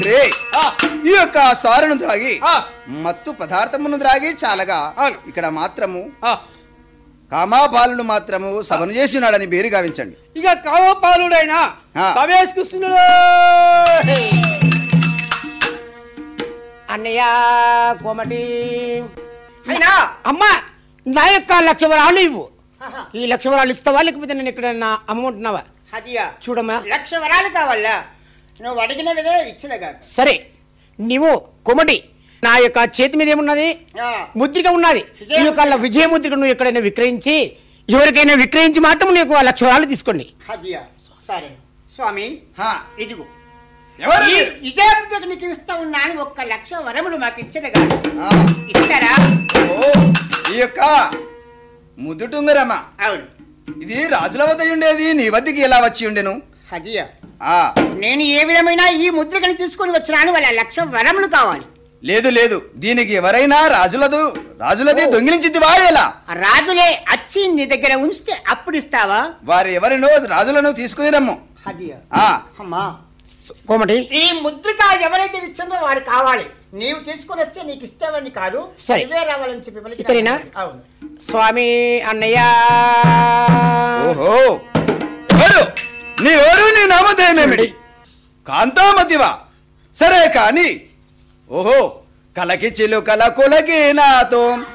రే ఆ, ఈ యొక్క సారును త్రాగి ఆ, మత్తు పదార్థమును త్రాగి చాలగా అవును. ఇక్కడ మాత్రము ఆ. కామాపాలుడు మాత్రము సభను చేసినాడని బేరు గావించండి ఇక కామపాలుడైనా ఆ. సవేష్కృష్ణుడు అన్నయ్య కోమటి అయినా అమ్మా నా యొక్క లక్ష వరాలు ఇవ్వు ఈ లక్ష వరాలు ఇస్తావా లేకపోతే నేను ఎక్కడన్నా అమ్ముకుంటున్నావా అదియా చూడమ్మా లక్ష వరాలు కావాలా నువ్వు అడిగిన విధంగా ఇచ్చినగా సరే నీవు కొమటి నా యొక్క చేతి మీద ఏమున్నది ముద్రిక ఉన్నది ఈ యొక్క విజయ ముద్రిక నువ్వు ఎక్కడైనా విక్రయించి ఎవరికైనా విక్రయించి మాత్రం నీకు ఆ లక్ష వరాలు తీసుకోండి అదియా సరే స్వామి హా, ఇదిగో ఎవరు ఈ మీరు? విజయబుద్ధకు నీకు ఇస్తా ఉన్నాను ఒక్క లక్ష వరములు మాకు ఇచ్చినగా ఆ, ఇస్తారా ఓ ఈ యొక్క ముద్దుటుంగరమ్మ అవును ఇది రాజుల వద్ద ఉండేది నీ వద్దకి ఎలా వచ్చి ఉండెను అదియా ఆ నేను ఏ విధమైన ఈ ముద్రికని తీసుకొని వచ్చినాను వాళ్ళ లక్ష వరములు కావాలి లేదు లేదు దీనికి ఎవరైనా రాజులదు రాజులది దొంగిలించింది వాడేలా ఆ రాజులే వచ్చి నీ దగ్గర ఉంచితే అప్పుడు ఇస్తావా వారు ఎవరినో రాజులను తీసుకుని రమ్ము అదియా ఆ అమ్మా కోమటి ఈ ముద్రిక ఎవరైతే ఇచ్చిందో వాడు కావాలి నీవు తీసుకొని వచ్చే నీకు ఇష్టమని కాదు సరే. ఇవే రావాలని చెప్పి పలికిన ఇతనేనా? అవును స్వామి అన్నయ్య ఓహో ఎవరు నీ ఎవరు నీ నామధేయమేమిటి కాంతామతివా సరే కాని ఓహో కలకి చిలుకల కులకి నాతో